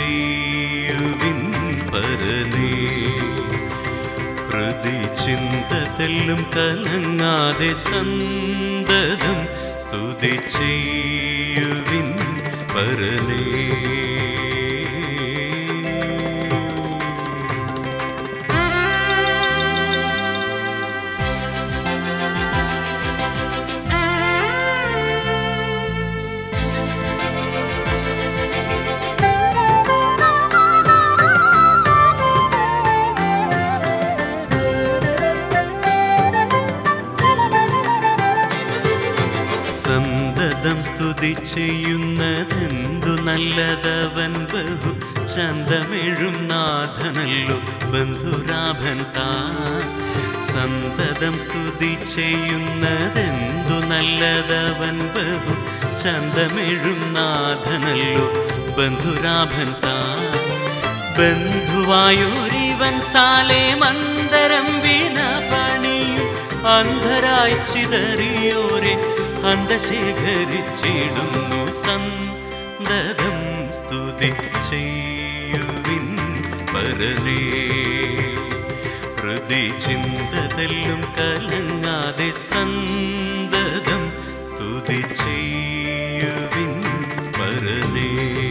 ചെയ്യുവിൻ പരനേ ഹൃദി ചിന്തതെല്ലും കലങ്ങാതെ സന്തതം സ്തുതി ചെയ്യുവിൻ പരനേ സന്തതം സ്തുതി ചെയ്യുന്നതെന്തു നല്ലതവൻ ബഹു ചന്തമെഴും നാഥനല്ലു ബന്ധുരാഭൻ താൻ സന്തതം സ്തുതി ചെയ്യുന്നതെന്തു നല്ലതവൻ ബഹു ചന്തമെഴും നാഥനല്ലു ബന്ധുരാഭൻ താൻ ബന്ധുവായൊരിവൻ സാലേ മന്ദരം വീണ പണിയും അന്ധരായി ചിതറിയോരെ അന്ധശേഖരിച്ചിടുന്നു സന്തതം സ്തുതി ചെയ്യുവിൻ പരനേ ഹൃദി ചിന്തതെല്ലും കലങ്ങാതെ സന്തതം സ്തുതി ചെയ്യുവിൻ പരനേ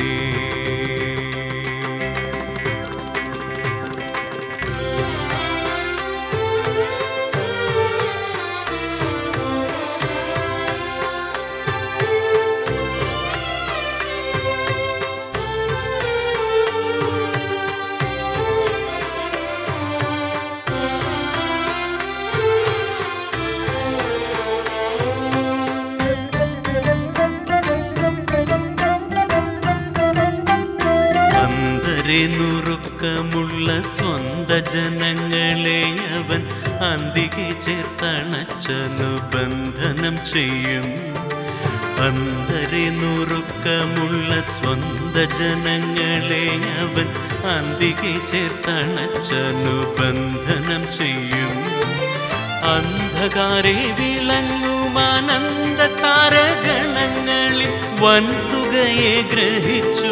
അന്തരെ നുറുക്കമുള്ള സ്വന്ത ജനങ്ങളെ അവൻ അന്തികെ ചേർത്തണച്ചനു ബന്ധനം ചെയ്യും അന്തരെ നുറുക്കമുള്ള സ്വന്ത ജനങ്ങളെ അവൻ അന്തികെ ചേർത്തണച്ചനു ബന്ധനം ചെയ്യും അന്ധകാരെ വിളങ്ങുമാനന്ദ താരഗണങ്ങളിൽ വൻതുകയെ ഗ്രഹിച്ചു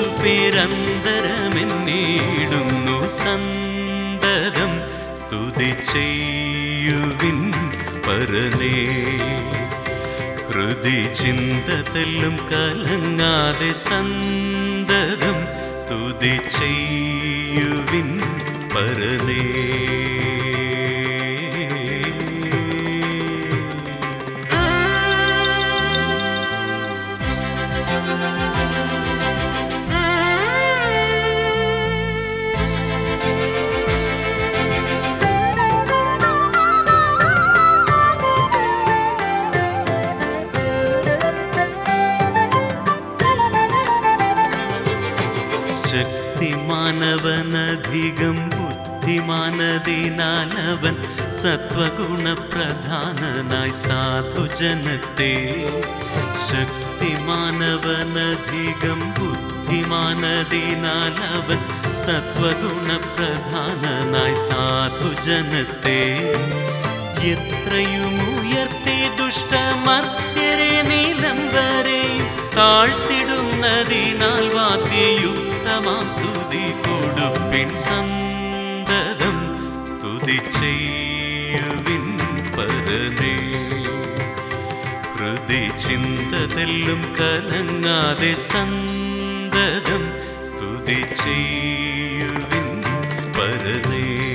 പേരന്തരമെന്നീടുന്നു സന്തതം സ്തുതി ചെയ്യുവിൻ പരനേ ഹൃദി ചിന്തതെല്ലും കലങ്ങാതെ സന്തതം സ്തുതി ചെയ്യുവിൻ പരനേ ശക്തിമാനവനധികം ബുദ്ധിമാനതിനാലവൻ സത്വഗുണപ്രധാനനായി സാധുജനത്തെ ശക്തിമാനവനധികം ബുദ്ധിമാനതിനാലവൻ സത്വഗുണപ്രധാനനായി സാധുജനത്തെ എത്രയും ഉയർത്തി ദുഷ്ടമർത്യരെ നിലംബരെയും താഴ്ത്തിടുന്നതിനാൽ വാദ്യയുക്തമാം സ്തുതി കൊടുപ്പിൻ സന്തതം സ്തുതി ചെയ്യുവിൻ പരനേ ഹൃദി ചിന്തതെല്ലും കലങ്ങാതെ സന്തതം സ്തുതി ചെയ്യുവിൻ പരനേ